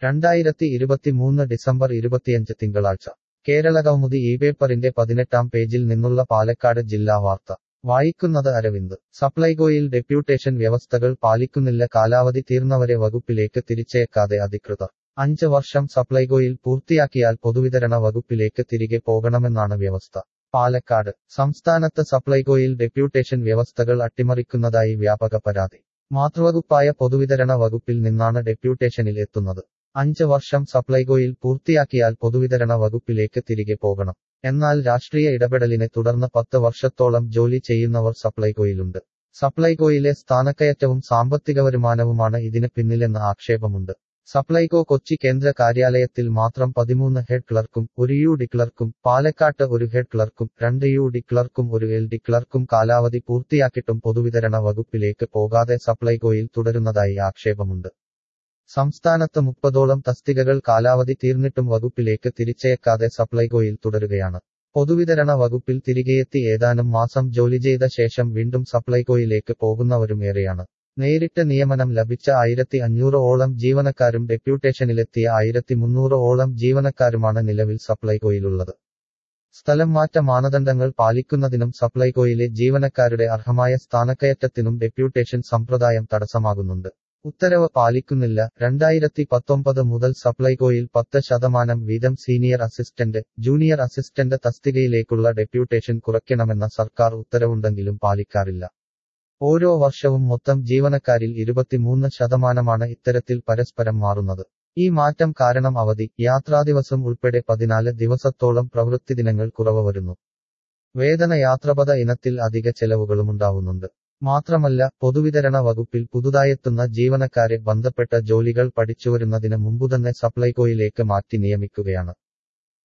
രണ്ടായിരത്തി ഇരുപത്തിമൂന്ന് ഡിസംബർ ഇരുപത്തിയഞ്ച് തിങ്കളാഴ്ച കേരള കൗമുദി ഈ പേപ്പറിന്റെ പതിനെട്ടാം പേജിൽ നിന്നുള്ള പാലക്കാട് ജില്ലാ വാർത്ത വായിക്കുന്നത് അരവിന്ദ് സപ്ലൈകോയിൽ ഡെപ്യൂട്ടേഷൻ വ്യവസ്ഥകൾ പാലിക്കുന്നില്ല കാലാവധി തീർന്നവരെ വകുപ്പിലേക്ക് തിരിച്ചേക്കാതെ അധികൃതർ അഞ്ച് വർഷം സപ്ലൈകോയിൽ പൂർത്തിയാക്കിയാൽ പൊതുവിതരണ വകുപ്പിലേക്ക് തിരികെ പോകണമെന്നാണ് വ്യവസ്ഥ പാലക്കാട് സംസ്ഥാനത്ത് സപ്ലൈകോയിൽ ഡെപ്യൂട്ടേഷൻ വ്യവസ്ഥകൾ അട്ടിമറിക്കുന്നതായി വ്യാപക പരാതി മാതൃവകുപ്പായ പൊതുവിതരണ വകുപ്പിൽ നിന്നാണ് ഡെപ്യൂട്ടേഷനിൽ എത്തുന്നത് അഞ്ച് വർഷം സപ്ലൈകോയിൽ പൂർത്തിയാക്കിയാൽ പൊതുവിതരണ വകുപ്പിലേക്ക് തിരികെ പോകണം എന്നാൽ രാഷ്ട്രീയ ഇടപെടലിനെ തുടർന്ന് പത്ത് വർഷത്തോളം ജോലി ചെയ്യുന്നവർ സപ്ലൈകോയിലുണ്ട് സപ്ലൈകോയിലെ സ്ഥാനക്കയറ്റവും സാമ്പത്തിക വരുമാനവുമാണ് ഇതിന് പിന്നിലെന്ന ആക്ഷേപമുണ്ട് സപ്ലൈകോ കൊച്ചി കേന്ദ്ര കാര്യാലയത്തിൽ മാത്രം പതിമൂന്ന് ഹെഡ് ക്ലർക്കും ഒരു യു ഡി ക്ലർക്കും പാലക്കാട്ട് ഒരു ഹെഡ് ക്ലർക്കും രണ്ട് യു ഡി ക്ലർക്കും ഒരു എൽ ഡി ക്ലർക്കും കാലാവധി പൂർത്തിയാക്കിയിട്ടും പൊതുവിതരണ വകുപ്പിലേക്ക് പോകാതെ സപ്ലൈകോയിൽ തുടരുന്നതായി ആക്ഷേപമുണ്ട് സംസ്ഥാനത്ത് മുപ്പതോളം തസ്തികകൾ കാലാവധി തീർന്നിട്ടും വകുപ്പിലേക്ക് തിരിച്ചയക്കാതെ സപ്ലൈകോയിൽ തുടരുകയാണ് പൊതുവിതരണ വകുപ്പിൽ തിരികെയെത്തി ഏതാനും മാസം ജോലി ചെയ്ത ശേഷം വീണ്ടും സപ്ലൈകോയിലേക്ക് പോകുന്നവരും ഏറെയാണ് നേരിട്ട് നിയമനം ലഭിച്ച ആയിരത്തി അഞ്ഞൂറോളം ജീവനക്കാരും ഡെപ്യൂട്ടേഷനിലെത്തിയ ആയിരത്തി മുന്നൂറോളം ജീവനക്കാരുമാണ് നിലവിൽ സപ്ലൈകോയിലുള്ളത് സ്ഥലം മാറ്റ മാനദണ്ഡങ്ങൾ പാലിക്കുന്നതിനും സപ്ലൈകോയിലെ ജീവനക്കാരുടെ അർഹമായ സ്ഥാനക്കയറ്റത്തിനും ഡെപ്യൂട്ടേഷൻ സമ്പ്രദായം തടസ്സമാകുന്നുണ്ട് ഉത്തരവ് പാലിക്കുന്നില്ല രണ്ടായിരത്തി പത്തൊമ്പത് മുതൽ സപ്ലൈകോയിൽ പത്ത് ശതമാനം വീതം സീനിയർ അസിസ്റ്റന്റ് ജൂനിയർ അസിസ്റ്റന്റ് തസ്തികയിലേക്കുള്ള ഡെപ്യൂട്ടേഷൻ കുറയ്ക്കണമെന്ന സർക്കാർ ഉത്തരവുണ്ടെങ്കിലും പാലിക്കാറില്ല ഓരോ വർഷവും മൊത്തം ജീവനക്കാരിൽ ഇരുപത്തിമൂന്ന് ശതമാനമാണ് ഇത്തരത്തിൽ പരസ്പരം മാറുന്നത് ഈ മാറ്റം കാരണം അവധി യാത്രാദിവസം ഉൾപ്പെടെ പതിനാല് ദിവസത്തോളം പ്രവൃത്തിദിനങ്ങൾ കുറവ് വരുന്നു വേതന യാത്രപഥ ഇനത്തിൽ അധിക ചെലവുകളുമുണ്ടാവുന്നുണ്ട് മാത്രമല്ല പൊതുവിതരണ വകുപ്പിൽ പുതുതായെത്തുന്ന ജീവനക്കാരെ ബന്ധപ്പെട്ട ജോലികൾ പഠിച്ചുവരുന്നതിന് മുമ്പുതന്നെ സപ്ലൈകോയിലേക്ക് മാറ്റി നിയമിക്കുകയാണ്